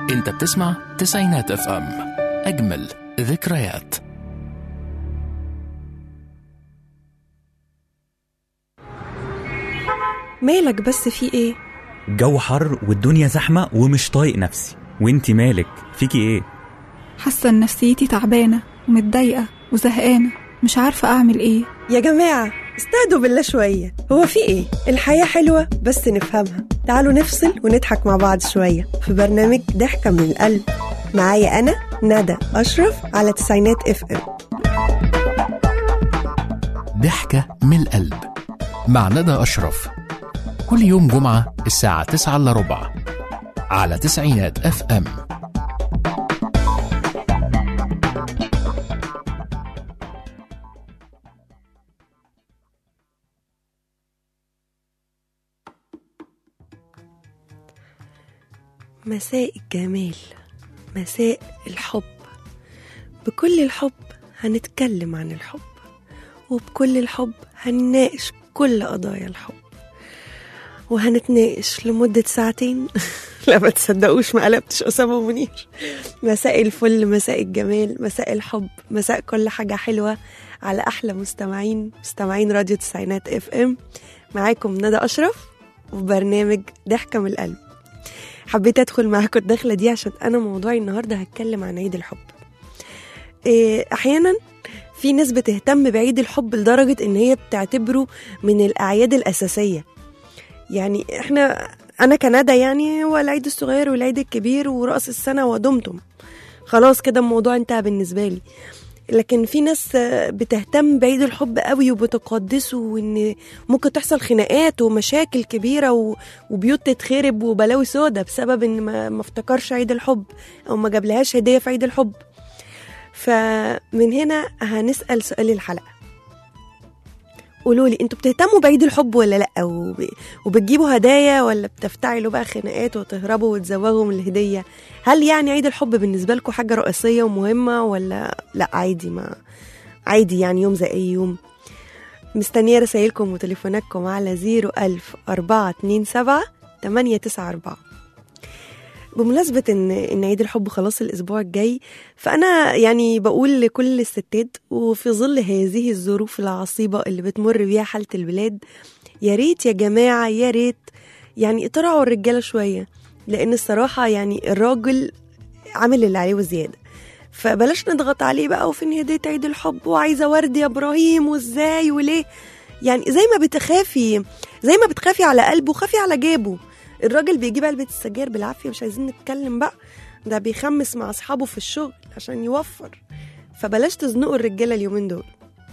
انت بتسمع تسعينات اف ام اجمل ذكريات مالك بس في ايه جو حر والدنيا زحمة ومش طايق نفسي وانتي مالك فيكي ايه حاسة ان نفسيتي تعبانة ومتضايقة وزهقانة مش عارفة أعمل إيه يا جماعة استهدوا بالله شوية هو في ايه الحياة حلوة بس نفهمها تعالوا نفصل ونضحك مع بعض شوية في برنامج ضحكة من القلب معايا أنا ندى أشرف على تسعينات اف ام ضحكة من القلب مع ندى أشرف كل يوم جمعة الساعة 9 إلا ربع على تسعينات اف ام مساء الجمال مساء الحب بكل الحب هنتكلم عن الحب وبكل الحب هنناقش كل قضايا الحب وهنتناقش لمدة ساعتين لا ما تصدقوش ما قلبتش أسامة منير مساء الفل مساء الجمال مساء الحب مساء كل حاجة حلوة على أحلى مستمعين مستمعين راديو تسعينات اف ام معاكم ندى أشرف وفي برنامج ضحكة من القلب حبيت ادخل معاكم الدخله دي عشان انا موضوعي النهارده هتكلم عن عيد الحب إيه، احيانا في ناس بتهتم بعيد الحب لدرجه ان هي بتعتبره من الاعياد الاساسيه يعني احنا انا كندا يعني هو العيد الصغير والعيد الكبير وراس السنه ودمتم خلاص كده الموضوع انتهى بالنسبه لي لكن في ناس آه، بتهتم بعيد الحب قوي وبتقدسه وان ممكن تحصل خناقات ومشاكل كبيره و... وبيوت تتخرب وبلاوي سودا بسبب ان ما, ما افتكرش عيد الحب او ما جابلهاش هديه في عيد الحب فمن هنا هنسال سؤال الحلقه قولوا لي انتوا بتهتموا بعيد الحب ولا لا وب... وبتجيبوا هدايا ولا بتفتعلوا بقى خناقات وتهربوا وتزوغوا من الهديه هل يعني عيد الحب بالنسبه لكم حاجه رئيسيه ومهمه ولا لا عادي ما عادي يعني يوم زي اي يوم مستنيه رسايلكم وتليفوناتكم على 01000 427 894 بمناسبة إن إن عيد الحب خلاص الأسبوع الجاي فأنا يعني بقول لكل الستات وفي ظل هذه الظروف العصيبة اللي بتمر بيها حالة البلاد يا ريت يا جماعة يا ريت يعني اطلعوا الرجالة شوية لأن الصراحة يعني الراجل عامل اللي عليه وزيادة فبلاش نضغط عليه بقى وفين هدية عيد الحب وعايزة ورد يا إبراهيم وإزاي وليه يعني زي ما بتخافي زي ما بتخافي على قلبه خافي على جيبه الراجل بيجيب علبة السجاير بالعافية مش عايزين نتكلم بقى ده بيخمس مع أصحابه في الشغل عشان يوفر فبلاش تزنقوا الرجالة اليومين دول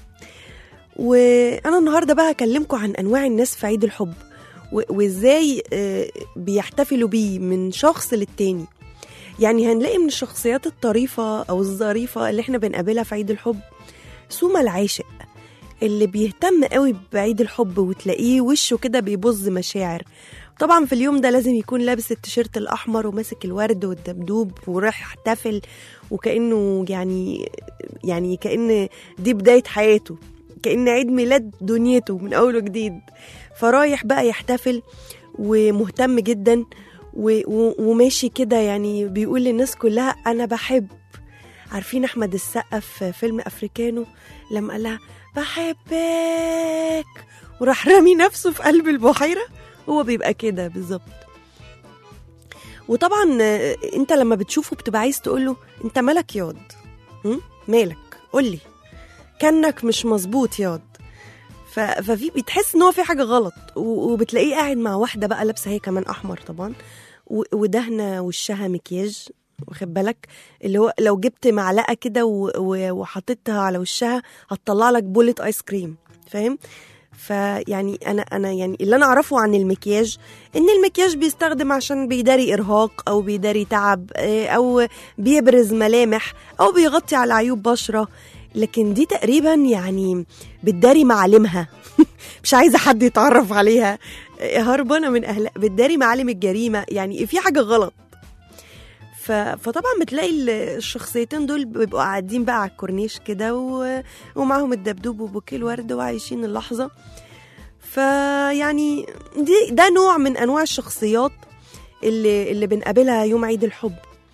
وأنا النهاردة بقى هكلمكم عن أنواع الناس في عيد الحب و- وإزاي آه، بيحتفلوا بيه من شخص للتاني يعني هنلاقي من الشخصيات الطريفة أو الظريفة اللي احنا بنقابلها في عيد الحب سوما العاشق اللي بيهتم قوي بعيد الحب وتلاقيه وشه كده بيبظ مشاعر طبعا في اليوم ده لازم يكون لابس التيشيرت الاحمر وماسك الورد والدبدوب ورايح يحتفل وكانه يعني يعني كان دي بدايه حياته كان عيد ميلاد دنيته من اول وجديد فرايح بقى يحتفل ومهتم جدا و- و- وماشي كده يعني بيقول للناس كلها انا بحب عارفين احمد السقا في فيلم افريكانو لما قال لها بحبك وراح رامي نفسه في قلب البحيره هو بيبقى كده بالظبط وطبعا آه، انت لما بتشوفه بتبقى عايز تقوله انت مالك ياض هم؟ مالك قولي كانك مش مظبوط ياض ف- ففي بتحس ان هو في حاجه غلط و- وبتلاقيه قاعد مع واحده بقى لابسه هي كمان احمر طبعا و- ودهنه وشها مكياج واخد بالك اللي هو لو جبت معلقه كده و- و- وحطيتها على وشها هتطلع لك بولة ايس كريم فاهم فيعني انا انا يعني اللي انا اعرفه عن المكياج ان المكياج بيستخدم عشان بيداري ارهاق او بيداري تعب آه، او بيبرز ملامح او بيغطي على عيوب بشره لكن دي تقريبا يعني بتداري معالمها مش عايزه حد يتعرف عليها آه، هربانه من اهلها بتداري معالم الجريمه يعني في حاجه غلط ف... فطبعا بتلاقي ال- الشخصيتين دول بيبقوا قاعدين بقى على الكورنيش كده و... ومعاهم الدبدوب وبوكيه الورد وعايشين اللحظه فيعني دي ده نوع من انواع الشخصيات اللي اللي بنقابلها يوم عيد الحب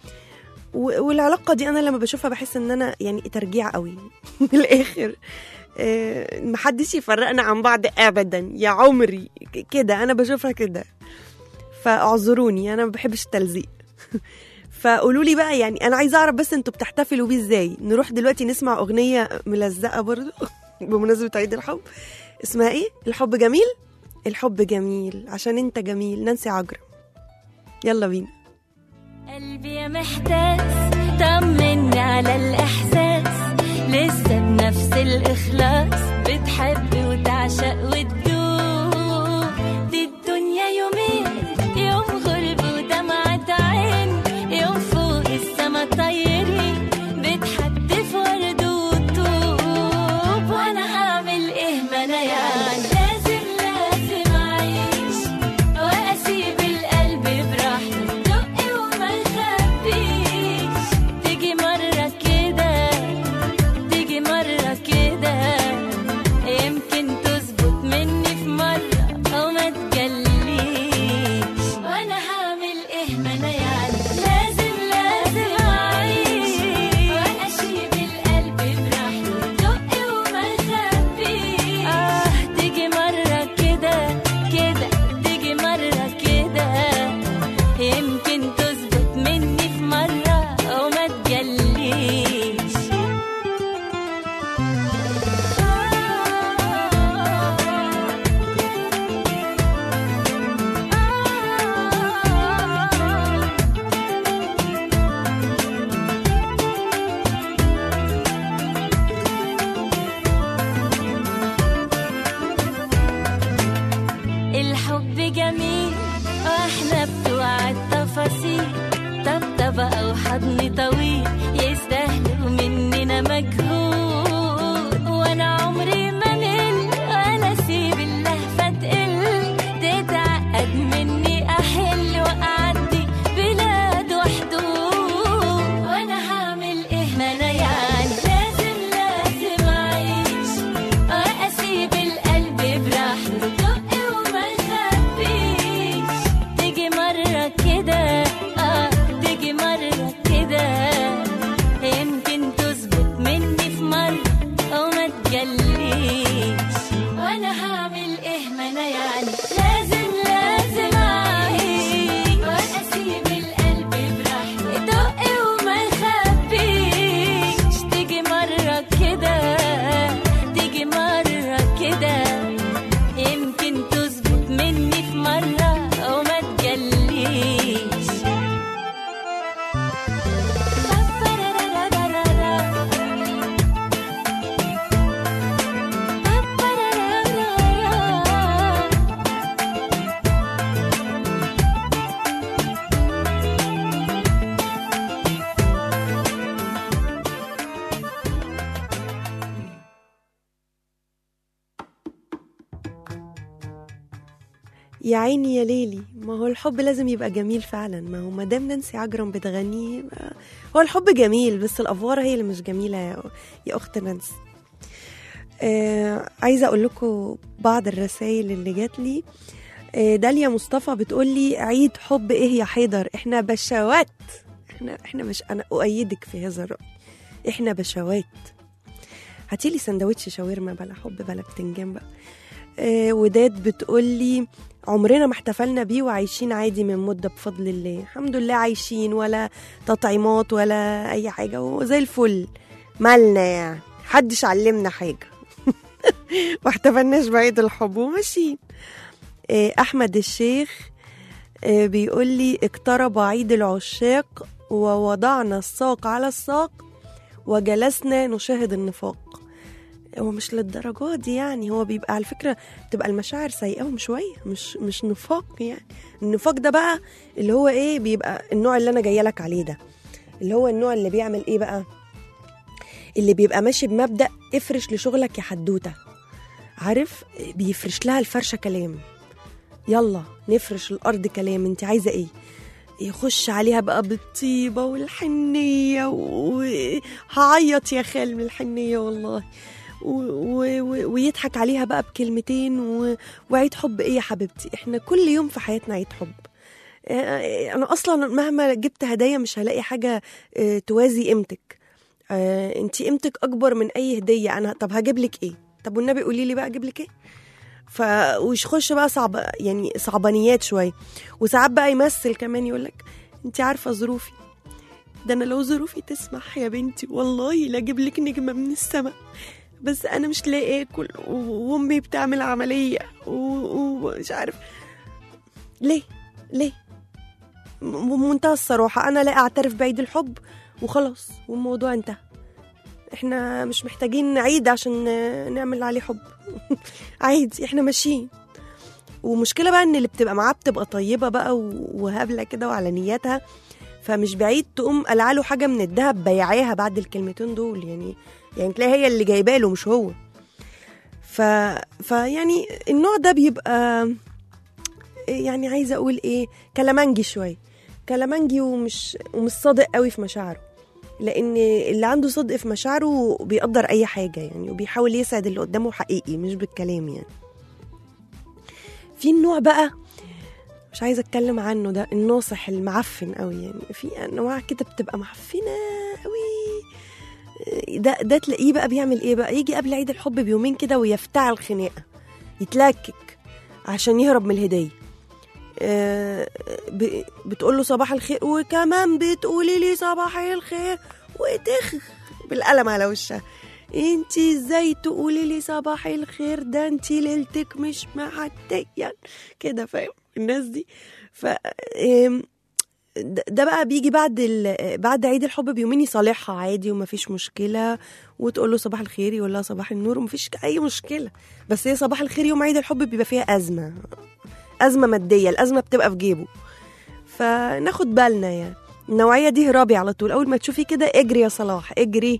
و- والعلاقه دي انا لما بشوفها بحس ان انا يعني ترجيع قوي من الاخر آه، محدش يفرقنا عن بعض ابدا يا عمري ك- كده انا بشوفها كده فاعذروني انا ما بحبش التلزيق فقولوا لي بقى يعني انا عايزه اعرف بس انتوا بتحتفلوا بيه ازاي نروح دلوقتي نسمع اغنيه ملزقه برضو بمناسبه عيد الحب اسمها ايه الحب جميل الحب جميل عشان انت جميل نانسي عجرم يلا بينا قلبي يا محتاس طمني على الإحساس لسه بنفس الإخلاص بتحب وتعشق وتدوب دي الدنيا يومين يوم غرب ودمعة عين يوم فوق السما طايرين بتحدف ورد وطوب وأنا هعمل إيه ما أنا يعني لازم لازم أعيش واسيب القلب براحته دق وما يخبيش تيجي مره كده تيجي مره كده يمكن تظبط مني في مره او ما تجليش وانا هعمل ايه ما انا يعني لازم لازم اعيش واسيب القلب براحته دق وما يخبيش اه تيجي مره كده كده تيجي مرة كده يمكن تظبط مني في مرة أو ما تجليش الحب جميل واحنا بتوع التفاصيل طبطبة أو حضن طويل يستاهلوا مننا مجهود وأنا عمري ما مل ولا أسيب اللهفة تقل تتعقد مني أحل وأعدي بلاد وحدود وأنا هعمل إيه ما أنا يعني لازم لازم أعيش وأسيب القلب براحته دق وما يخبيش تيجي مرة كده آه تيجي مرة كده يمكن تظبط مني في مرة أو ما تجليش وأنا هعمل إيه ما أنا يعني لازم لازم أعيش وأسيب القلب براحته دق وما يخبيش تيجي مرة كده تيجي مرة كده يمكن تظبط مني في مرة أو ما تجليش يا عيني يا ليلي ما هو الحب لازم يبقى جميل فعلا ما هو مدام نانسي عجرم بتغنيه يبقى- هو الحب جميل بس الافوار هي اللي مش جميله يا, يا اخت نانسي آه عايزه اقول لكم بعض الرسائل اللي جات لي آه داليا مصطفى بتقول لي عيد حب ايه يا حيدر احنا بشوات احنا احنا مش انا اؤيدك في هذا الراي احنا بشوات هاتيلي سندوتش شاورما بلا حب بلا بتنجان بقى آه وداد بتقول لي عمرنا ما احتفلنا بيه وعايشين عادي من مدة بفضل الله الحمد لله عايشين ولا تطعيمات ولا أي حاجة وزي الفل مالنا يعني حدش علمنا حاجة ما احتفلناش بعيد الحب وماشيين آه، أحمد الشيخ آه، بيقول لي اقترب عيد العشاق ووضعنا الساق على الساق وجلسنا نشاهد النفاق هو مش للدرجة دي يعني هو بيبقى على فكرة بتبقى المشاعر سيئاهم شوية مش مش نفاق يعني النفاق ده بقى اللي هو ايه بيبقى النوع اللي انا جايه لك عليه ده اللي هو النوع اللي بيعمل ايه بقى اللي بيبقى ماشي بمبدأ افرش لشغلك يا حدوتة عارف بيفرش لها الفرشة كلام يلا نفرش الأرض كلام انت عايزة ايه يخش عليها بقى بالطيبة والحنية وهعيط يا خال من الحنية والله و... و... و... ويضحك عليها بقى بكلمتين و... وعيد حب ايه يا حبيبتي احنا كل يوم في حياتنا عيد حب آه، انا اصلا مهما جبت هدايا مش هلاقي حاجه آه، توازي قيمتك آه، انت قيمتك اكبر من اي هديه انا طب هجيب لك ايه طب والنبي قولي لي بقى اجيب لك ايه ف وش خش بقى صعب يعني صعبانيات شويه وساعات بقى يمثل كمان يقول لك انت عارفه ظروفي ده انا لو ظروفي تسمح يا بنتي والله لا اجيب لك نجمه من السماء بس انا مش لاقي اكل و- وامي بتعمل عمليه و- ومش عارف ليه ليه م- بمنتهى الصراحه انا لا اعترف بعيد الحب وخلاص والموضوع انتهى احنا مش محتاجين نعيد عشان نعمل عليه حب عادي احنا ماشيين ومشكله بقى ان اللي بتبقى معاه بتبقى طيبه بقى و- وهابله كده وعلى نياتها فمش بعيد تقوم قلع له حاجه من الدهب بيعاها بعد الكلمتين دول يعني يعني تلاقي هي اللي جايبه له مش هو ف فيعني النوع ده بيبقى يعني عايزه اقول ايه كلامنجي شويه كلامنجي ومش ومش صادق قوي في مشاعره لان اللي عنده صدق في مشاعره بيقدر اي حاجه يعني وبيحاول يسعد اللي قدامه حقيقي مش بالكلام يعني في النوع بقى مش عايزه اتكلم عنه ده الناصح المعفن قوي يعني في انواع كده بتبقى معفنه قوي ده ده تلاقيه بقى بيعمل ايه بقى يجي قبل عيد الحب بيومين كده ويفتعل خناقه يتلكك عشان يهرب من الهديه آه، ب- بتقول له صباح الخير وكمان بتقولي لي صباح الخير وتخ بالقلم على وشها انتي ازاي تقولي لي صباح الخير ده انتي ليلتك مش معدية كده فاهم الناس دي ف آم، ده ده بقى بيجي بعد ال... بعد عيد الحب بيومين يصالحها عادي ومفيش مشكله وتقول له صباح الخير يقول لها صباح النور ومفيش اي مشكله بس هي صباح الخير يوم عيد الحب بيبقى فيها ازمه ازمه ماديه الازمه بتبقى في جيبه فناخد بالنا يعني النوعيه دي هرابي على طول اول ما تشوفي كده اجري يا صلاح اجري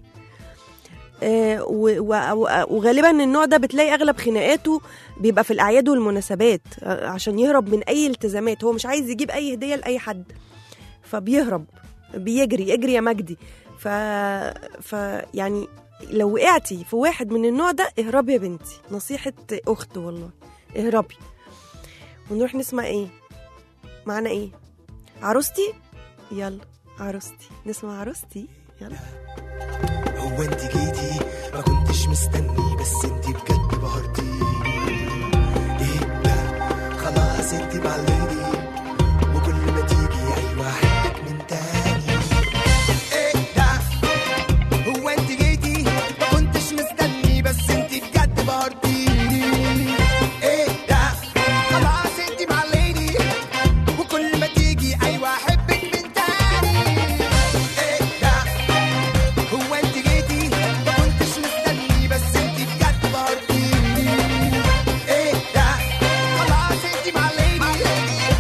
آه، و- و- و- وغالبا النوع ده بتلاقي اغلب خناقاته بيبقى في الاعياد والمناسبات آه، عشان يهرب من اي التزامات هو مش عايز يجيب اي هديه لاي حد فبيهرب بيجري اجري يا مجدي ف... ف يعني لو وقعتي في واحد من النوع ده اهربي يا بنتي نصيحة أخت والله اهربي ونروح نسمع ايه معانا ايه عروستي يلا عروستي نسمع عروستي يلا هو انت جيتي ما كنتش مستني بس انت بجد بهرتيني ايه ده خلاص انت معلمني وكل ما تيجي ايوه احبك من تاني ايه ده هو انت جيتي ما كنتش مستني بس انت بجد بهرتيني ايه ده خلاص انت معلمني وكل ما تيجي ايوه احبك من تاني ايه ده هو انت جيتي ما كنتش مستني بس انت بجد برضيني ايه ده خلاص انت معلمي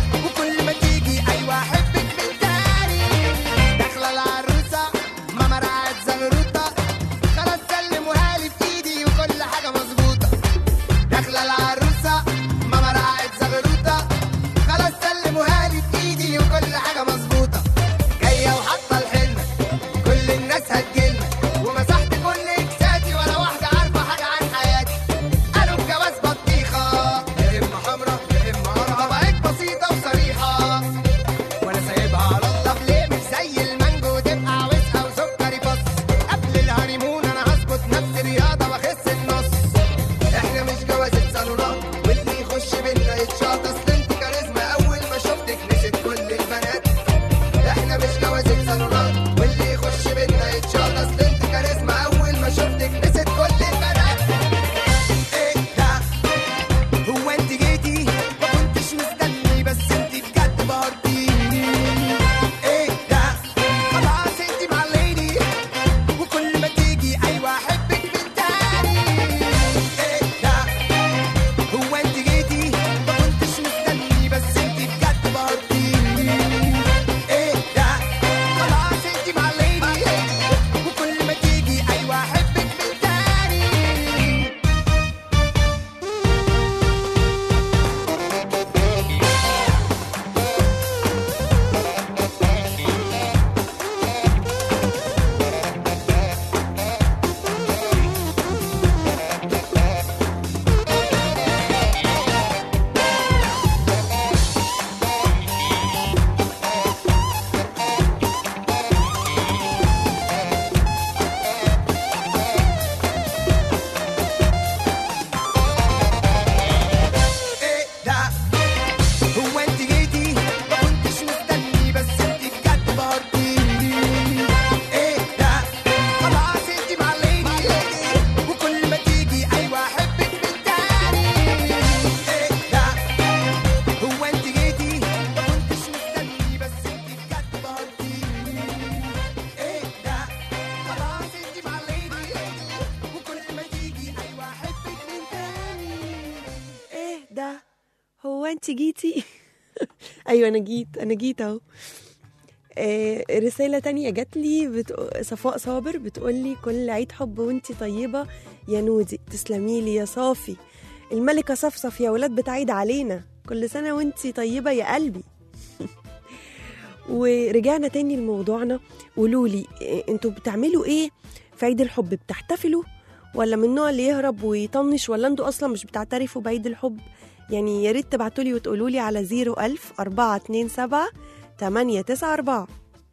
انت جيتي ايوه انا جيت انا جيت اهو آه، رسالة تانية جات لي بتق... صفاء صابر بتقول لي كل عيد حب وانتي طيبة يا نودي تسلمي لي يا صافي الملكة صفصف يا ولاد بتعيد علينا كل سنة وانتي طيبة يا قلبي ورجعنا تاني لموضوعنا قولوا لي إيه، انتوا بتعملوا ايه في عيد الحب بتحتفلوا ولا من النوع اللي يهرب ويطنش ولا انتوا اصلا مش بتعترفوا بعيد الحب يعني يا ريت تبعتوا لي وتقولوا لي على 01000 427 894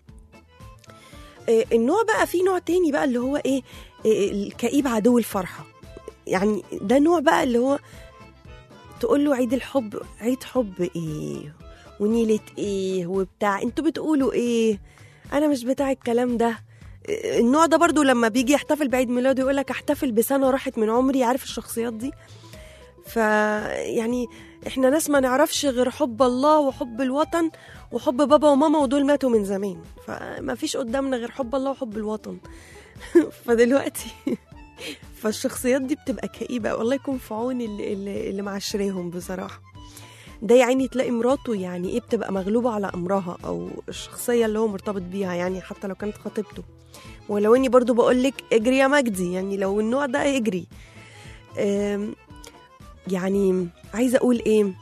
إيه، النوع بقى في نوع تاني بقى اللي هو ايه إيه، الكئيب عدو الفرحة يعني ده نوع بقى اللي هو تقول له عيد الحب عيد حب ايه ونيلة ايه وبتاع انتوا بتقولوا ايه انا مش بتاع الكلام ده إيه، النوع ده برضو لما بيجي يحتفل بعيد ميلاده يقول لك احتفل بسنة راحت من عمري عارف الشخصيات دي ف يعني احنا ناس ما نعرفش غير حب الله وحب الوطن وحب بابا وماما ودول ماتوا من زمان فما فيش قدامنا غير حب الله وحب الوطن فدلوقتي فالشخصيات دي بتبقى كئيبة والله يكون في عون اللي, اللي, اللي معشريهم بصراحة ده يا عيني تلاقي مراته يعني ايه بتبقى مغلوبة على أمرها أو الشخصية اللي هو مرتبط بيها يعني حتى لو كانت خطيبته ولو اني برضو بقولك اجري يا مجدي يعني لو النوع ده اجري أم، يعني عايزة أقول ايه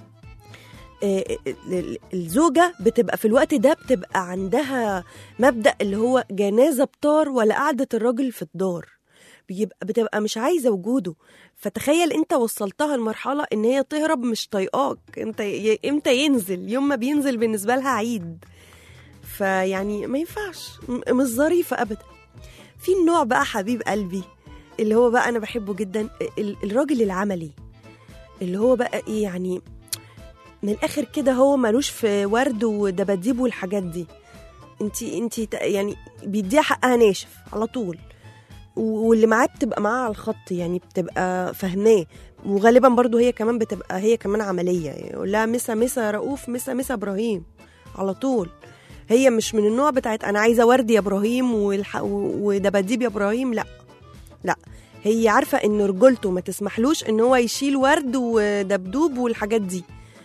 آه، ال- الزوجة بتبقى في الوقت ده بتبقى عندها مبدأ اللي هو جنازة بطار ولا قعدة الراجل في الدار بيبقى بتبقى مش عايزة وجوده فتخيل انت وصلتها لمرحلة ان هي تهرب مش طايقاك انت ي- امتى ينزل يوم ما بينزل بالنسبة لها عيد فيعني ما ينفعش م- مش ظريفة ابدا في النوع بقى حبيب قلبي اللي هو بقى انا بحبه جدا ال- الراجل العملي اللي هو بقى ايه يعني من الاخر كده هو ملوش في ورد ودباديب والحاجات دي انت انت يعني بيديها حقها ناشف على طول و- واللي معاه بتبقى معاه على الخط يعني بتبقى فاهماه وغالبا برضو هي كمان بتبقى هي كمان عمليه يعني يقول لها مسا مسا يا رؤوف مسا مسا ابراهيم على طول هي مش من النوع بتاعت انا عايزه ورد يا ابراهيم والح... و- ودباديب يا ابراهيم لا لا هي عارفه ان رجولته ما تسمحلوش ان هو يشيل ورد ودبدوب والحاجات دي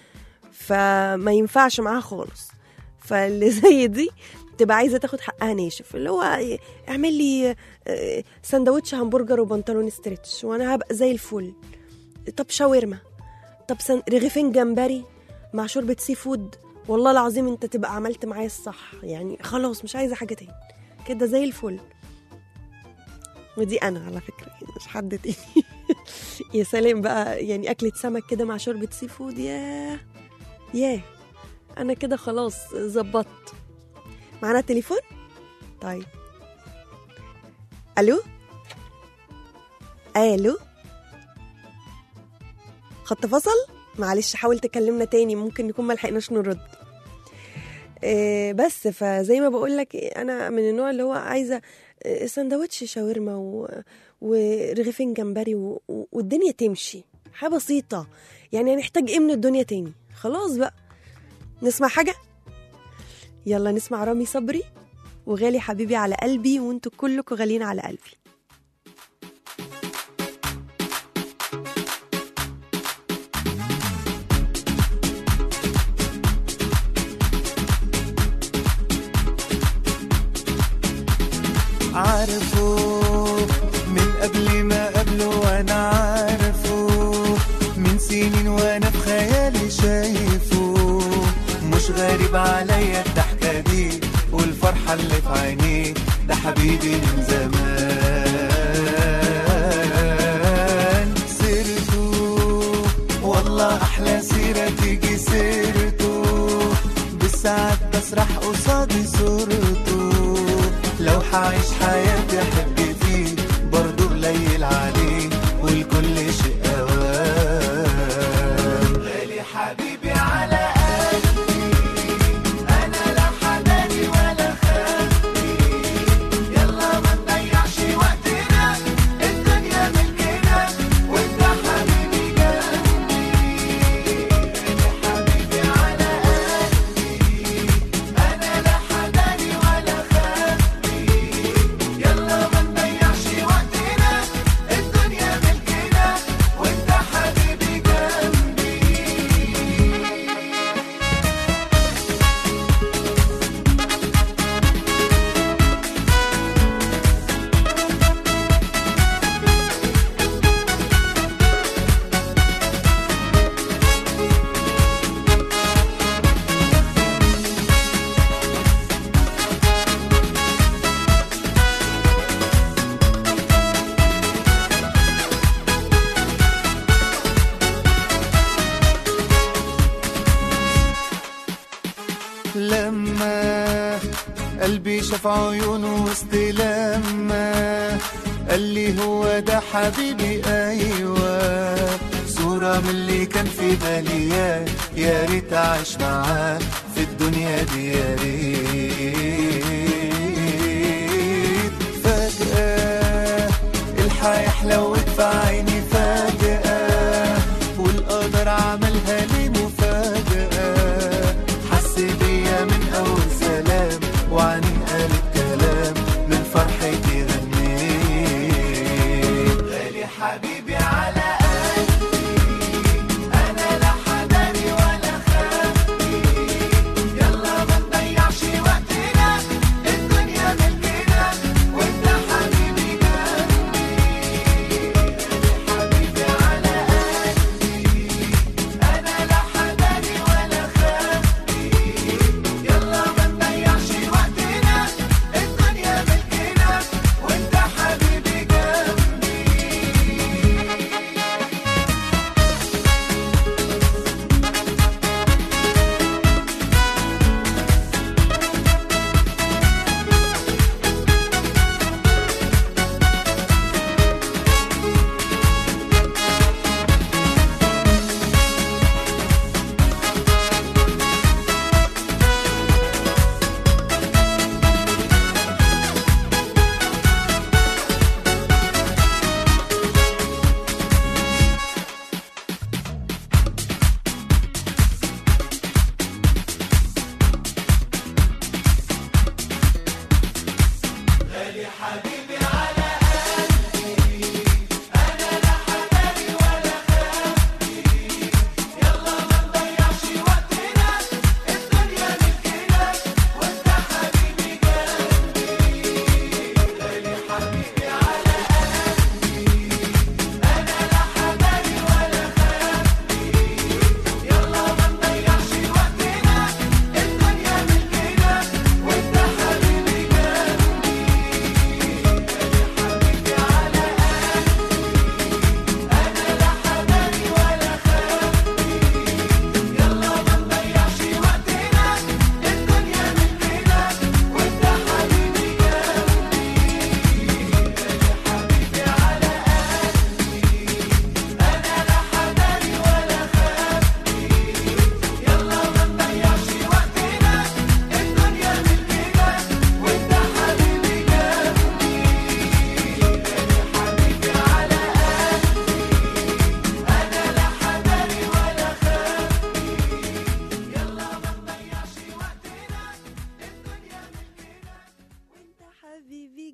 فما ينفعش معاها خالص فاللي زي دي تبقى عايزه تاخد حقها ناشف اللي هو إيه، اعمل لي آه، سندوتش همبرجر وبنطلون ستريتش وانا هبقى زي الفل طب شاورما طب سن... رغيفين جمبري مع شوربه سي فود والله العظيم انت تبقى عملت معايا الصح يعني خلاص مش عايزه حاجه تاني كده زي الفل ودي انا على فكره يعني مش حد تاني يا سلام بقى يعني اكله سمك كده مع شوربه سي فود ياه ياه انا كده خلاص ظبطت معانا تليفون طيب الو الو خط فصل معلش حاول تكلمنا تاني ممكن نكون ما لحقناش نرد إيه بس فزي ما بقول لك انا من النوع اللي هو عايزه إيه، سندوتش شاورما و... ورغيفين جمبري و... و- والدنيا تمشي حاجه بسيطه يعني هنحتاج ايه من الدنيا تاني خلاص بقى نسمع حاجه يلا نسمع رامي صبري وغالي حبيبي على قلبي وانتوا كلكم غاليين على قلبي عارفه من قبل ما قبله وانا عارفه من سنين وانا في خيالي شايفه مش غريب عليا الضحكة دي والفرحة اللي في عينيه ده حبيبي من زمان سيرته والله احلى سيرة تيجي سيرته بالساعات بسرح قصادي صورته لو حعيش حياتي احب فيه برضه قليل عليه والكل شيء اوان غالي حبيبي على قلبي انا لا حداني ولا خافي يلا ما نضيعش وقتنا الدنيا ملكنا وانت حبيبي جنبي غالي حبيبي على قلبي انا لا حداني ولا خافي يلا ما نضيعش وقتنا الدنيا ملكنا وانت حبيبي جنبي قلبي شاف عيونه وسط لما قال لي هو ده حبيبي ايوه صورة من اللي كان في بالي يا يا ريت اعيش معاه في الدنيا دي يا ريت فجأة الحياة حلوت في عيني فجأة والقدر عملها لي مفاجأة حس بيا من أول سلام وعني قالت كلام من فرحتي غنيت غالي حبيبي على قلبي أنا لا حداني ولا خافي يلا ما نضيعش وقتنا الدنيا ملكنا وانت حبيبي جنبي حبيبي على قلبي انا لا حداني ولا خافي يلا ما نضيعش وقتنا الدنيا ملكنا وانت حبيبي جنبي وانت حبيبي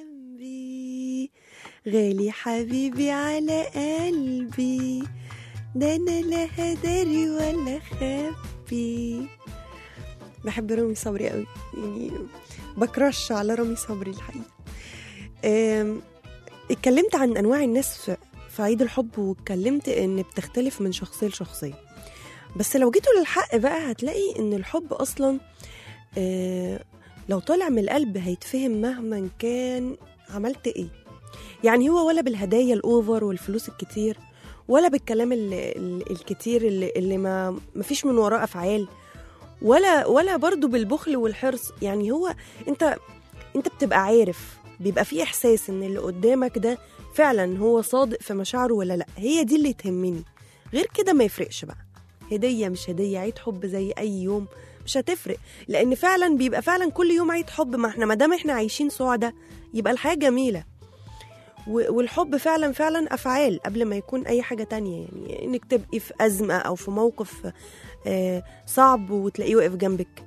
جنبي غالي حبيبي على قلبي ده انا لا هداري ولا خبي بحب رامي صبري قوي يعني بكرش على رامي صبري الحقيقه أم، اتكلمت عن انواع الناس في- في عيد الحب واتكلمت ان بتختلف من شخصيه لشخصيه بس لو جيتوا للحق بقى هتلاقي ان الحب اصلا آه، لو طالع من القلب هيتفهم مهما كان عملت ايه يعني هو ولا بالهدايا الاوفر والفلوس الكتير ولا بالكلام ال ال الكتير اللي, اللي ما مفيش من وراه افعال ولا ولا برضو بالبخل والحرص يعني هو انت انت بتبقى عارف بيبقى في احساس ان اللي قدامك ده فعلا هو صادق في مشاعره ولا لا هي دي اللي تهمني غير كده ما يفرقش بقى هديه مش هديه عيد حب زي اي يوم مش هتفرق لان فعلا بيبقى فعلا كل يوم عيد حب ما احنا ما دام احنا عايشين سعداء يبقى الحياه جميله و- والحب فعلا فعلا افعال قبل ما يكون اي حاجه تانية يعني انك تبقي في ازمه او في موقف آه، صعب وتلاقيه واقف جنبك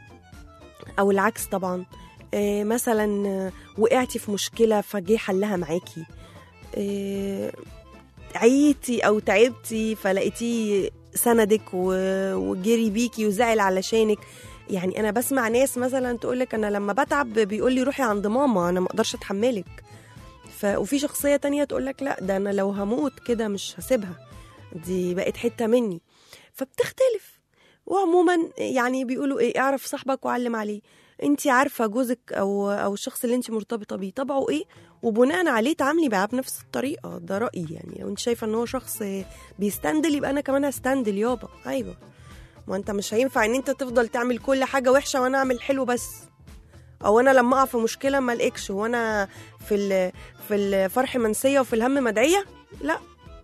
او العكس طبعا آه، مثلا آه، وقعتي في مشكله فجه حلها معاكي آه، عيتي او تعبتي فلقيتيه سندك و- وجري بيكي وزعل علشانك يعني انا بسمع ناس مثلا تقولك انا لما بتعب بيقول لي روحي عند ماما انا ما اقدرش اتحملك ف... وفي شخصيه تانية تقولك لا ده انا لو هموت كده مش هسيبها دي بقت حته مني فبتختلف وعموما يعني بيقولوا ايه اعرف صاحبك وعلم عليه انت عارفه جوزك او او الشخص اللي انت مرتبطه بيه طبعه ايه وبناء عليه تعاملي معاه بنفس الطريقه ده رايي يعني لو انت شايفه ان هو شخص بيستندل يبقى انا كمان هستندل يابا ايوه ما انت مش هينفع ان انت تفضل تعمل كل حاجه وحشه وانا اعمل حلو بس او انا لما اقع في مشكله ما الاقيش وانا في ال- في الفرح منسيه وفي الهم مدعيه لا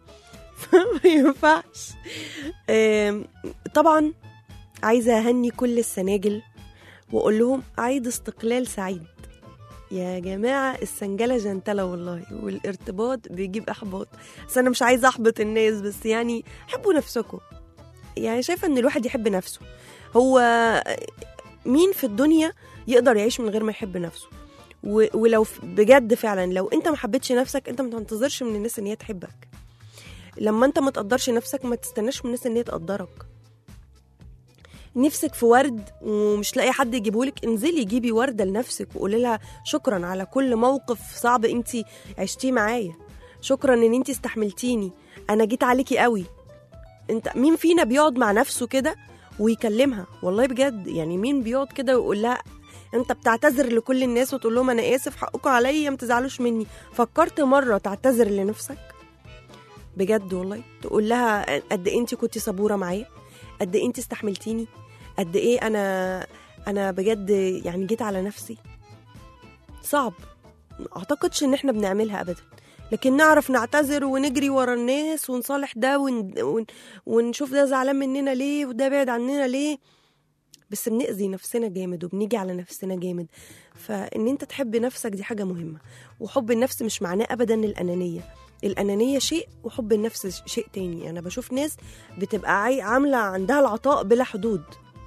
ما ينفعش آم، طبعا عايزه اهني كل السناجل واقول لهم عيد استقلال سعيد يا جماعة السنجلة جنتلة والله والارتباط بيجيب إحباط بس أنا مش عايزة أحبط الناس بس يعني حبوا نفسكم يعني شايفة إن الواحد يحب نفسه هو مين في الدنيا يقدر يعيش من غير ما يحب نفسه و- ولو ف- بجد فعلا لو انت ما حبيتش نفسك انت ما تنتظرش من الناس ان هي تحبك لما انت ما تقدرش نفسك ما تستناش من الناس ان هي تقدرك نفسك في ورد ومش لاقي حد يجيبهولك انزلي جيبي ورده لنفسك وقولي لها شكرا على كل موقف صعب انت عشتيه معايا شكرا ان انت استحملتيني انا جيت عليكي قوي انت مين فينا بيقعد مع نفسه كده ويكلمها والله بجد يعني مين بيقعد كده ويقول لها انت بتعتذر لكل الناس وتقول لهم انا اسف حقكم عليا ما تزعلوش مني فكرت مره تعتذر لنفسك بجد والله تقول لها قد ايه انت كنتي صبوره معايا قد ايه انت استحملتيني قد ايه انا انا بجد يعني جيت على نفسي صعب ما اعتقدش ان احنا بنعملها ابدا لكن نعرف نعتذر ونجري ورا الناس ونصالح ده ون... ون... ونشوف ده زعلان مننا ليه وده بعد عننا ليه بس بنأذي نفسنا جامد وبنيجي على نفسنا جامد فإن أنت تحب نفسك دي حاجة مهمة وحب النفس مش معناه أبدا الأنانية الأنانية شيء وحب النفس شيء تاني أنا بشوف ناس بتبقى عاي- عاملة عندها العطاء بلا حدود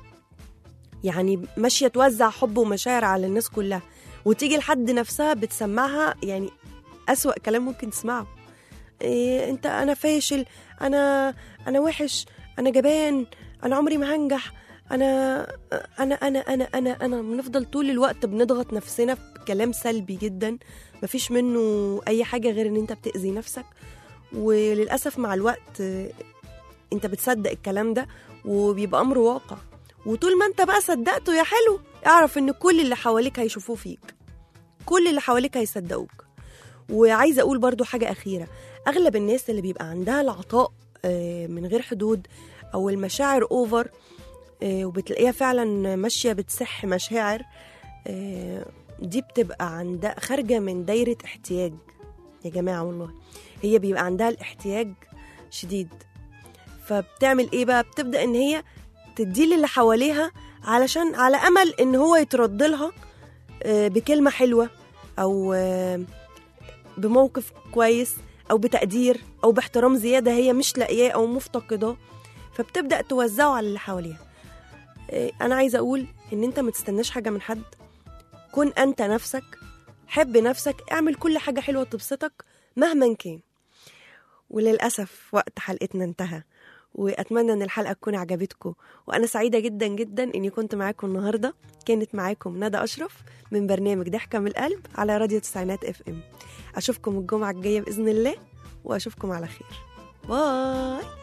يعني ماشية توزع حب ومشاعر على الناس كلها وتيجي لحد نفسها بتسمعها يعني أسوأ كلام ممكن تسمعه إيه انت انا فاشل انا انا وحش انا جبان انا عمري ما هنجح انا انا انا انا انا انا بنفضل طول الوقت بنضغط نفسنا بكلام سلبي جدا مفيش منه اي حاجه غير ان انت بتاذي نفسك وللاسف مع الوقت آه، انت بتصدق الكلام ده وبيبقى امر واقع وطول ما انت بقى صدقته يا حلو اعرف ان كل اللي حواليك هيشوفوه فيك كل اللي حواليك هيصدقوك وعايزه اقول برضو حاجه اخيره اغلب الناس اللي بيبقى عندها العطاء آه، من غير حدود او المشاعر اوفر آه، وبتلاقيها فعلا ماشيه بتسح مشاعر آه، دي بتبقى عندها خارجه من دايره احتياج يا جماعه والله هي بيبقى عندها الاحتياج شديد فبتعمل ايه بقى بتبدا ان هي تدي اللي حواليها علشان على امل ان هو يترد لها آه، بكلمه حلوه او آه، بموقف كويس او بتقدير او باحترام زياده هي مش لاقياه او مفتقداه فبتبدا توزعه على اللي حواليها إيه، انا عايزه اقول ان انت ما تستناش حاجه من حد كن انت نفسك حب نفسك اعمل كل حاجه حلوه تبسطك مهما كان وللاسف وقت حلقتنا انتهى واتمنى ان الحلقه تكون عجبتكم وانا سعيده جدا جدا اني كنت معاكم النهارده كانت معاكم ندى اشرف من برنامج ضحكه من القلب على راديو تسعينات اف ام اشوفكم الجمعه الجايه باذن الله واشوفكم على خير باي